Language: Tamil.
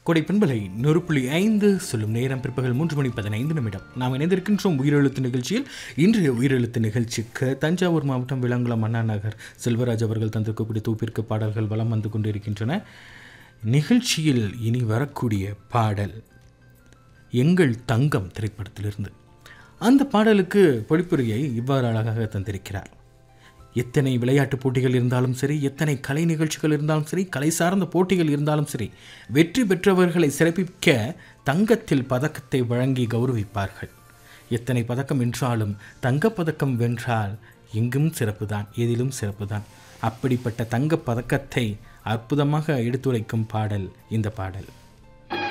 கொடை பண்பலை நூறு புள்ளி ஐந்து சொல்லும் நேரம் பிற்பகல் மூன்று மணி பதினைந்து நிமிடம் நாம் இணைந்திருக்கின்றோம் உயிரெழுத்து நிகழ்ச்சியில் இன்றைய உயிரெழுத்து நிகழ்ச்சிக்கு தஞ்சாவூர் மாவட்டம் விலங்குளம் அண்ணா நகர் செல்வராஜ் அவர்கள் தந்திருக்கக்கூடிய தூப்பிற்கு பாடல்கள் வலம் வந்து கொண்டிருக்கின்றன நிகழ்ச்சியில் இனி வரக்கூடிய பாடல் எங்கள் தங்கம் திரைப்படத்திலிருந்து அந்த பாடலுக்கு பொழிப்புரையை இவ்வாறு அழகாக தந்திருக்கிறார் எத்தனை விளையாட்டுப் போட்டிகள் இருந்தாலும் சரி எத்தனை கலை நிகழ்ச்சிகள் இருந்தாலும் சரி கலை சார்ந்த போட்டிகள் இருந்தாலும் சரி வெற்றி பெற்றவர்களை சிறப்பிக்க தங்கத்தில் பதக்கத்தை வழங்கி கௌரவிப்பார்கள் எத்தனை பதக்கம் வென்றாலும் தங்கப்பதக்கம் வென்றால் எங்கும் சிறப்புதான் எதிலும் சிறப்புதான் அப்படிப்பட்ட தங்கப் பதக்கத்தை அற்புதமாக எடுத்துரைக்கும் பாடல் இந்த பாடல்